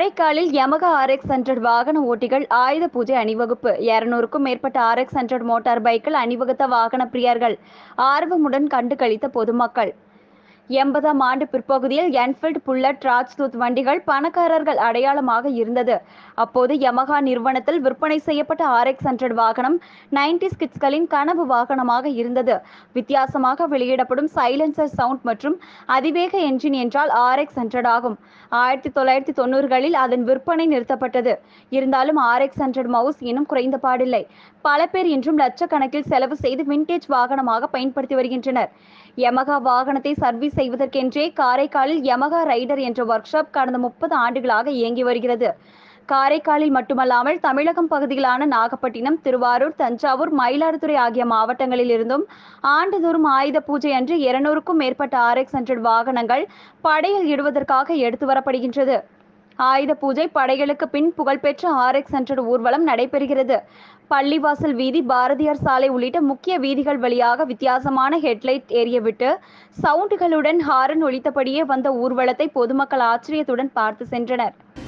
காரைக்காலில் Yamaha RX hundred வாகன ஓட்டிகள் ஆயுத பூஜை அணிவகுப்பு இருநூறுக்கும் மேற்பட்ட ஆர்எக்ஸ் ஹண்ட்ரட் மோட்டார் பைக்கில் அணிவகுத்த வாகன பிரியர்கள் ஆர்வமுடன் கண்டு களித்த பொதுமக்கள் எண்பதாம் ஆண்டு பிற்பகுதியில் என்ஃபீல்ட் புல்லட் ராஜ்தூத் வண்டிகள் பணக்காரர்கள் அடையாளமாக இருந்தது அப்போது யமகா நிறுவனத்தில் விற்பனை செய்யப்பட்ட ஆர்எக்ஸ் ஹண்ட்ரட் வாகனம் நைன்டி கிட்ஸ்களின் கனவு வாகனமாக இருந்தது வித்தியாசமாக வெளியிடப்படும் சைலன்சர் சவுண்ட் மற்றும் அதிவேக என்ஜின் என்றால் ஆர்எக்ஸ் ஹண்ட்ரட் ஆகும் ஆயிரத்தி தொள்ளாயிரத்தி தொண்ணூறுகளில் அதன் விற்பனை நிறுத்தப்பட்டது இருந்தாலும் ஆர்எக்ஸ் ஹண்ட்ரட் மவுஸ் இன்னும் குறைந்த பாடில்லை பல பேர் இன்றும் லட்சக்கணக்கில் செலவு செய்து விண்டேஜ் வாகனமாக பயன்படுத்தி வருகின்றனர் யமகா வாகனத்தை சர்வீஸ் செய்வதற்கென்றே காரைக்காலில் யமகா ரைடர் என்ற ஒர்க் ஷாப் கடந்த முப்பது ஆண்டுகளாக இயங்கி வருகிறது காரைக்காலில் மட்டுமல்லாமல் தமிழகம் பகுதிகளான நாகப்பட்டினம் திருவாரூர் தஞ்சாவூர் மயிலாடுதுறை ஆகிய மாவட்டங்களில் இருந்தும் ஆண்டுதோறும் ஆயுத பூஜை அன்று இருநூறுக்கும் மேற்பட்ட ஆர்எக்ஸ் ஹண்ட்ரட் வாகனங்கள் படையில் இடுவதற்காக எடுத்து வரப்படுகின்றது ஆயுத பூஜை படைகளுக்கு பின் புகழ்பெற்ற ஆர்எக்ஸ் ஹண்ட்ரட் ஊர்வலம் நடைபெறுகிறது பள்ளிவாசல் வீதி பாரதியார் சாலை உள்ளிட்ட முக்கிய வீதிகள் வழியாக வித்தியாசமான ஹெட்லைட் எரியவிட்டு சவுண்டுகளுடன் ஹாரன் ஒலித்தபடியே வந்த ஊர்வலத்தை பொதுமக்கள் ஆச்சரியத்துடன் பார்த்து சென்றனர்